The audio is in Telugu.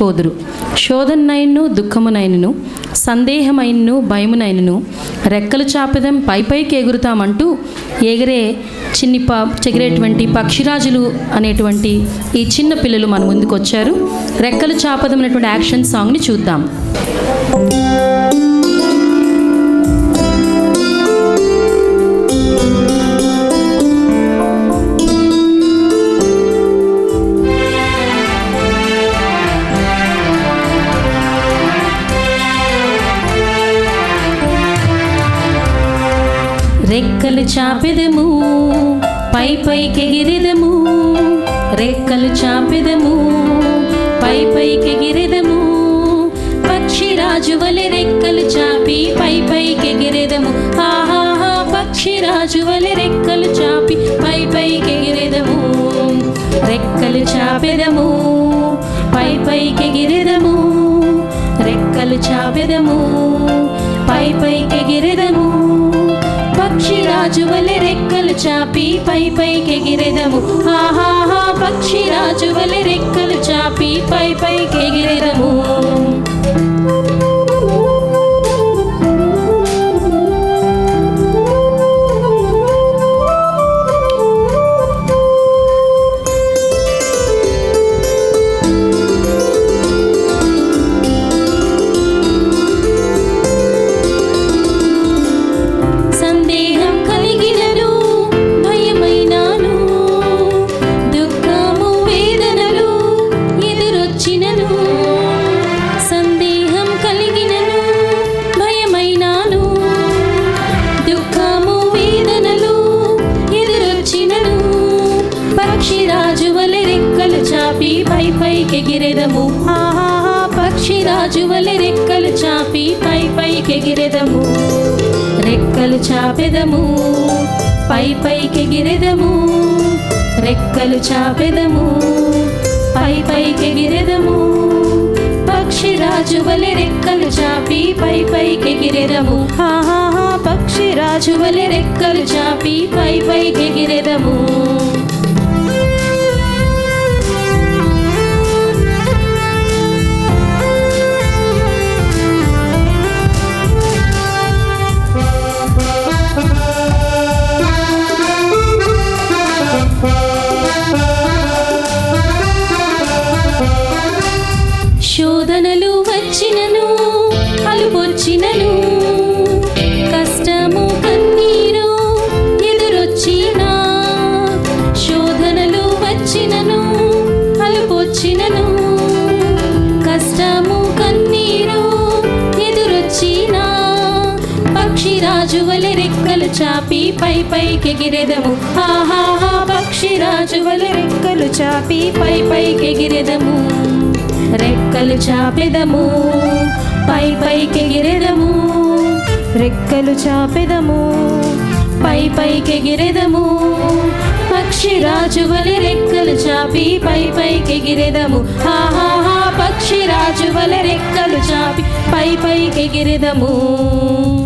పోదురు శోధనైనను దుఃఖమునైనను సందేహమైనను భయమునైనను రెక్కలు చాపెదం పై పైకి ఎగురుతామంటూ ఎగిరే చిన్ని ప చెగిరేటువంటి పక్షిరాజులు అనేటువంటి ఈ చిన్న పిల్లలు మన ముందుకు వచ్చారు రెక్కలు చాపదం అనేటువంటి యాక్షన్ సాంగ్ని చూద్దాం రెక్కలు చాపెదము పై పైకెగిరెదము రెక్కలు చాపెదము పై పైకెగిరెదము పక్షిరాజు వలె రెక్కలు చాపి పై పైకెగిరెదము ఆహాహా పక్షిరాజు వలె రెక్కలు చాపి పై పైకెగిరెదము రెక్కలు చాపెదము పై పైకెగిరెదము రెక్కలు చాపెదము పై పైకెగిరెదము పక్షిరాజు వలె రెక్కలు చాపి పై పైకెగిరెదము ఆహాహా పక్షిరాజు వలె రెక్కలు చాపి పై పైకెగిరెదము సందేహం కలిగినను భయమైనాను దుఃఖము వేదనలు ఎదురొచ్చినను సందేహం కలిగినను భయమైనాను దుఃఖము వేదనలు ఎదురొచ్చినను పక్షిరాజు వలె రెక్కలు చాపి పై పైకెగిరెదము ఆహాహా పక్షిరాజు వలె రెక్కలు చాపి పై పైకెగిరెదము రెక్కలు చాపెదము పై పైకెగిరెదము రెక్కలు చాపెదము పై పైకెగిరెదము పక్షిరాజు వలె రెక్కలు చాపి పై పైకెగిరెదము ఆహాహా పక్షిరాజు వలె రెక్కలు చాపి పై పైకెగిరెదము శోధనలు వచ్చినను అలుపొచ్చినను కష్టము కన్నీరు ఎదురొచ్చినా శోధనలు వచ్చినను అలుపొచ్చినను కష్టము కన్నీరు ఎదురొచ్చినా పక్షిరాజు వలె రెక్కలు చాపి పై పైకెగిరెదము ఆహాహా పక్షిరాజు వలె రెక్కలు చాపి పై పైకెగిరెదము రెక్కలు చాపెదము పై పైకెగిరెదము రెక్కలు చాపెదము పై పైకెగిరెదము పక్షిరాజు వలె రెక్కలు చాపి పై పైకెగిరెదము ఆహాహా పక్షిరాజు వలె రెక్కలు చాపి పై పైకెగిరెదము